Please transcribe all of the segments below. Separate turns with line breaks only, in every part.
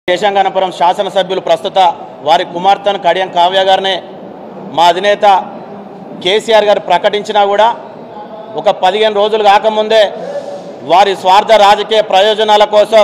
కేశంగానపురం శాసనసభ్యులు ప్రస్తుత వారి కుమార్తెను కడియం కావ్య గారిని మా అధినేత కేసీఆర్ గారు ప్రకటించినా కూడా ఒక పదిహేను రోజులు కాకముందే వారి స్వార్థ రాజకీయ ప్రయోజనాల కోసం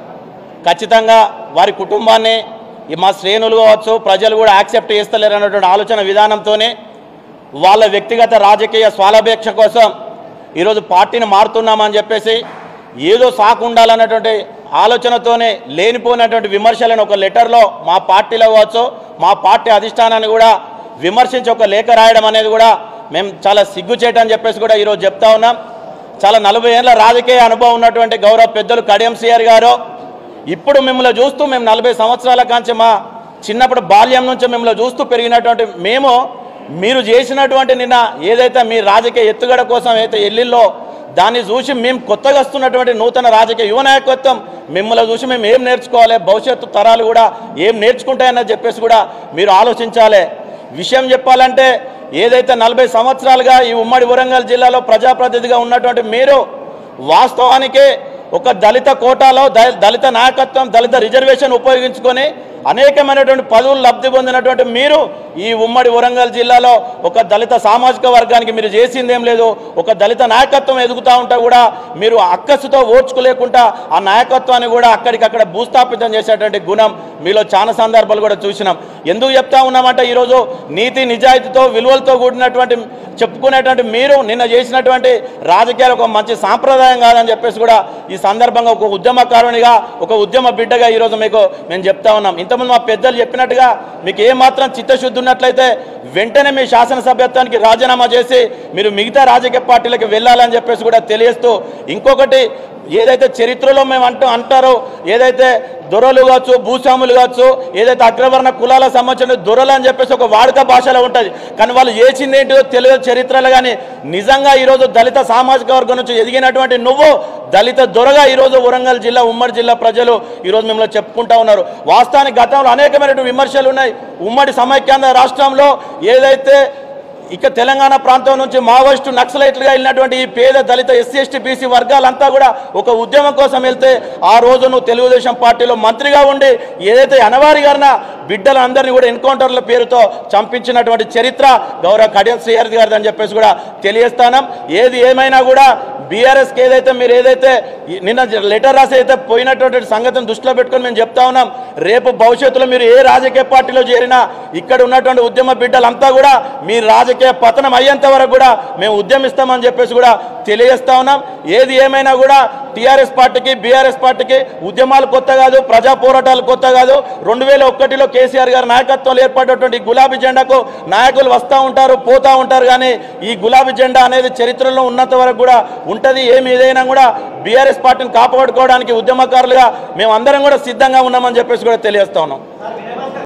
ఖచ్చితంగా వారి కుటుంబాన్ని ఈ మా శ్రేణులు కావచ్చు ప్రజలు కూడా యాక్సెప్ట్ చేస్తలేరు అన్నటువంటి ఆలోచన విధానంతోనే వాళ్ళ వ్యక్తిగత రాజకీయ స్వాలభేక్ష కోసం ఈరోజు పార్టీని మారుతున్నామని చెప్పేసి ఏదో సాకు ఉండాలన్నటువంటి ఆలోచనతోనే లేనిపోయినటువంటి విమర్శలను ఒక లెటర్లో మా పార్టీలో కావచ్చు మా పార్టీ అధిష్టానాన్ని కూడా విమర్శించి ఒక లేఖ రాయడం అనేది కూడా మేము చాలా సిగ్గుచేటని చెప్పేసి కూడా ఈరోజు చెప్తా ఉన్నాం చాలా నలభై ఏళ్ళ రాజకీయ అనుభవం ఉన్నటువంటి గౌరవ పెద్దలు కడియం సిఆర్ గారు ఇప్పుడు మిమ్మల్ని చూస్తూ మేము నలభై సంవత్సరాల కాంచి మా చిన్నప్పుడు బాల్యం నుంచి మిమ్మల్ని చూస్తూ పెరిగినటువంటి మేము మీరు చేసినటువంటి నిన్న ఏదైతే మీ రాజకీయ ఎత్తుగడ కోసం అయితే ఎల్లిల్లో దాన్ని చూసి మేము కొత్తగా వస్తున్నటువంటి నూతన రాజకీయ యువ నాయకత్వం మిమ్మల్ని చూసి మేము ఏం నేర్చుకోవాలి భవిష్యత్తు తరాలు కూడా ఏం నేర్చుకుంటాయని చెప్పేసి కూడా మీరు ఆలోచించాలి విషయం చెప్పాలంటే ఏదైతే నలభై సంవత్సరాలుగా ఈ ఉమ్మడి వరంగల్ జిల్లాలో ప్రజాప్రతినిధిగా ఉన్నటువంటి మీరు వాస్తవానికి ఒక దళిత కోటాలో ద- దళిత నాయకత్వం దళిత రిజర్వేషన్ ఉపయోగించుకొని అనేకమైనటువంటి పదవులు లబ్ధి పొందినటువంటి మీరు ఈ ఉమ్మడి వరంగల్ జిల్లాలో ఒక దళిత సామాజిక వర్గానికి మీరు చేసిందేం లేదు ఒక దళిత నాయకత్వం ఎదుగుతూ ఉంటే కూడా మీరు అక్కసుతో ఓర్చుకోలేకుండా ఆ నాయకత్వాన్ని కూడా అక్కడికక్కడ భూస్థాపితం చేసేటువంటి గుణం మీలో చాలా సందర్భాలు కూడా చూసినాం ఎందుకు చెప్తా ఉన్నామంటే ఈరోజు నీతి నిజాయితీతో విలువలతో కూడినటువంటి చెప్పుకునేటువంటి మీరు నిన్న చేసినటువంటి రాజకీయాలు ఒక మంచి సాంప్రదాయం కాదని చెప్పేసి కూడా ఈ సందర్భంగా ఒక ఉద్యమకారునిగా ఒక ఉద్యమ బిడ్డగా ఈరోజు మీకు మేము చెప్తా ఉన్నాం ఇంతకుముందు మా పెద్దలు చెప్పినట్టుగా మీకు ఏమాత్రం చిత్తశుద్ధి ఉన్నట్లయితే వెంటనే మీ శాసనసభ్యత్వానికి రాజీనామా చేసి మీరు మిగతా రాజకీయ పార్టీలకు వెళ్ళాలని చెప్పేసి కూడా తెలియజేస్తూ ఇంకొకటి ఏదైతే చరిత్రలో మేము అంటూ అంటారో ఏదైతే దొరలు కావచ్చు భూస్వాములు కావచ్చు ఏదైతే అగ్రవర్ణ కులాలకు సంబంధించిన దొరలు అని చెప్పేసి ఒక వాడుక భాషలో ఉంటుంది కానీ వాళ్ళు చేసింది ఏంటో తెలియదు చరిత్రలు కానీ నిజంగా ఈరోజు దళిత సామాజిక వర్గం నుంచి ఎదిగినటువంటి నువ్వు దళిత దొరగా ఈరోజు వరంగల్ జిల్లా ఉమ్మడి జిల్లా ప్రజలు ఈరోజు మిమ్మల్ని చెప్పుకుంటా ఉన్నారు వాస్తవానికి గతంలో అనేకమైనటువంటి విమర్శలు ఉన్నాయి ఉమ్మడి సమైక్యాంధ్ర రాష్ట్రంలో ఏదైతే ఇక తెలంగాణ ప్రాంతం నుంచి మావోయిస్టు నక్సలైట్లుగా వెళ్ళినటువంటి ఈ పేద దళిత ఎస్సీ ఎస్టీ బీసీ వర్గాలంతా కూడా ఒక ఉద్యమం కోసం వెళ్తే ఆ రోజు నువ్వు తెలుగుదేశం పార్టీలో మంత్రిగా ఉండి ఏదైతే అనవారి గారిన బిడ్డలందరినీ కూడా ఎన్కౌంటర్ల పేరుతో చంపించినటువంటి చరిత్ర గౌరవ కడియం శ్రీహరి గారిది అని చెప్పేసి కూడా తెలియస్తానం ఏది ఏమైనా కూడా బీఆర్ఎస్కి ఏదైతే మీరు ఏదైతే ఈ- నిన్న లెటర్ రాసి అయితే పోయినటువంటి సంగతిని దృష్టిలో పెట్టుకొని మేము చెప్తా ఉన్నాం రేపు భవిష్యత్తులో మీరు ఏ రాజకీయ పార్టీలో చేరినా ఇక్కడ ఉన్నటువంటి ఉద్యమ బిడ్డలంతా కూడా మీ రాజకీయ పతనం అయ్యేంత వరకు కూడా మేము ఉద్యమిస్తామని చెప్పేసి కూడా తెలియజేస్తా ఉన్నాం ఏది ఏమైనా కూడా టీఆర్ఎస్ పార్టీకి బీఆర్ఎస్ పార్టీకి ఉద్యమాలు కొత్త కాదు ప్రజా పోరాటాలు కొత్త కాదు రెండు వేల ఒకటిలో కేసీఆర్ గారి నాయకత్వంలో ఏర్పడినటువంటి ఈ గులాబీ జెండాకు నాయకులు వస్తూ ఉంటారు పోతూ ఉంటారు కానీ ఈ గులాబీ జెండా అనేది చరిత్రలో ఉన్నంత వరకు కూడా ఉంటుంది ఏమి ఏదైనా కూడా బీఆర్ఎస్ పార్టీని కాపాడుకోవడానికి ఉద్యమకారులుగా మేము అందరం కూడా సిద్ధంగా ఉన్నామని చెప్పేసి కూడా తెలియజేస్తా ఉన్నాం